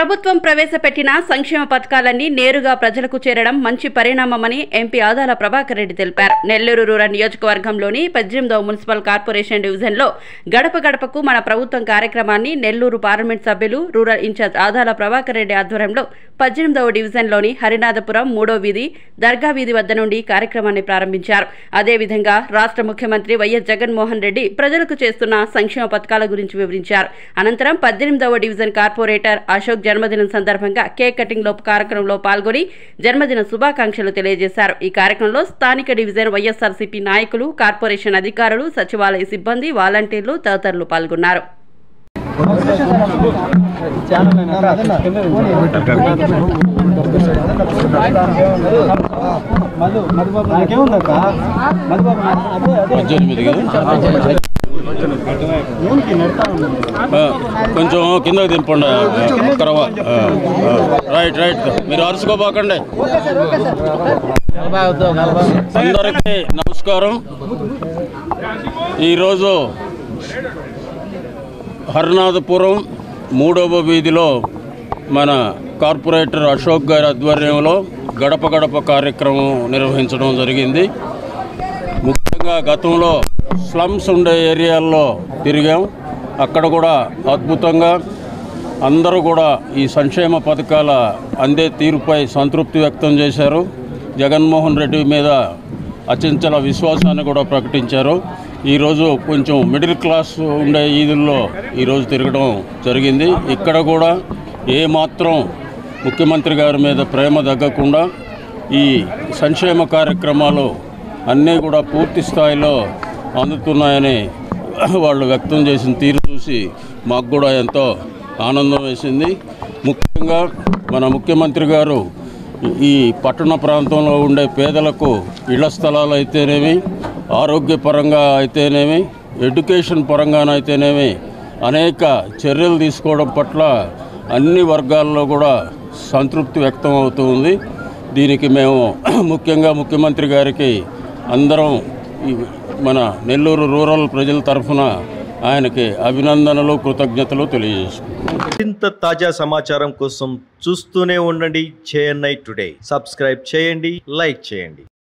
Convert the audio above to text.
ప్రభుత్వం ప్రవేశపెట్టిన సంక్షేమ పథకాలన్నీ నేరుగా ప్రజలకు చేరడం మంచి పరిణామమని ఎంపీ ఆదాల ప్రభాకర్ రెడ్డి తెలిపారు నెల్లూరు రూరల్ నియోజకవర్గంలోని పద్దెనిమిదవ మున్సిపల్ కార్పొరేషన్ డివిజన్లో గడప గడపకు మన ప్రభుత్వం కార్యక్రమాన్ని నెల్లూరు పార్లమెంట్ సభ్యులు రూరల్ ఇన్ఛార్జ్ ఆదాల ప్రభాకర్ రెడ్డి ఆధ్వర్యంలో పద్దెనిమిదవ డివిజన్లోని హరినాథపురం మూడో వీధి దర్గా వీధి వద్ద నుండి కార్యక్రమాన్ని ప్రారంభించారు అదేవిధంగా రాష్ట్ర ముఖ్యమంత్రి వైఎస్ జగన్మోహన్ రెడ్డి ప్రజలకు చేస్తున్న సంక్షేమ పథకాల గురించి వివరించారు అనంతరం పద్దెనిమిదవ డివిజన్ కార్పొరేటర్ అశోక్ జన్మదినం సందర్భంగా కేక్ కటింగ్ లో కార్యక్రమంలో పాల్గొని జన్మదిన శుభాకాంక్షలు తెలియజేశారు ఈ కార్యక్రమంలో స్థానిక డివిజన్ వైఎస్ఆర్సీపీ నాయకులు కార్పొరేషన్ అధికారులు సచివాలయ సిబ్బంది వాలంటీర్లు తదితరులు పాల్గొన్నారు పద్దెనిమిది ఆ, కొంచెం కిందకి దింపండి కరవ ఆ, ఆ. రైట్ రైట్ మీరు అరుచుకోబాకండి అందరికీ నమస్కారం ఈరోజు హరినాథపురం మూడవ వీధిలో మన కార్పొరేటర్ అశోక్ గారి ఆధ్వర్యంలో గడప గడప కార్యక్రమం నిర్వహించడం జరిగింది ముఖ్యంగా గతంలో స్లమ్స్ ఉండే ఏరియాల్లో తిరిగాం అక్కడ కూడా అద్భుతంగా అందరూ కూడా ఈ సంక్షేమ పథకాల అందే తీరుపై సంతృప్తి వ్యక్తం చేశారు జగన్మోహన్ రెడ్డి మీద అచంచల విశ్వాసాన్ని కూడా ప్రకటించారు ఈరోజు కొంచెం మిడిల్ క్లాస్ ఉండే ఈదుల్లో ఈరోజు తిరగడం జరిగింది ఇక్కడ కూడా ఏ మాత్రం ముఖ్యమంత్రి గారి మీద ప్రేమ తగ్గకుండా ఈ సంక్షేమ కార్యక్రమాలు అన్నీ కూడా పూర్తి స్థాయిలో అందుతున్నాయని వాళ్ళు వ్యక్తం చేసిన తీరు చూసి మాకు కూడా ఎంతో ఆనందం వేసింది ముఖ్యంగా మన ముఖ్యమంత్రి గారు ఈ పట్టణ ప్రాంతంలో ఉండే పేదలకు ఇళ్ల స్థలాలు అయితేనేమి ఆరోగ్యపరంగా అయితేనేమి ఎడ్యుకేషన్ పరంగానైతేనేమి అనేక చర్యలు తీసుకోవడం పట్ల అన్ని వర్గాల్లో కూడా సంతృప్తి వ్యక్తం అవుతూ ఉంది దీనికి మేము ముఖ్యంగా ముఖ్యమంత్రి గారికి అందరం ఈ మన నెల్లూరు రూరల్ ప్రజల తరఫున ఆయనకి అభినందనలు కృతజ్ఞతలు తెలియజేసుకుంటున్నాం మరింత తాజా సమాచారం కోసం చూస్తూనే ఉండండి చేఎన్ఐ టుడే సబ్స్క్రైబ్ చేయండి లైక్ చేయండి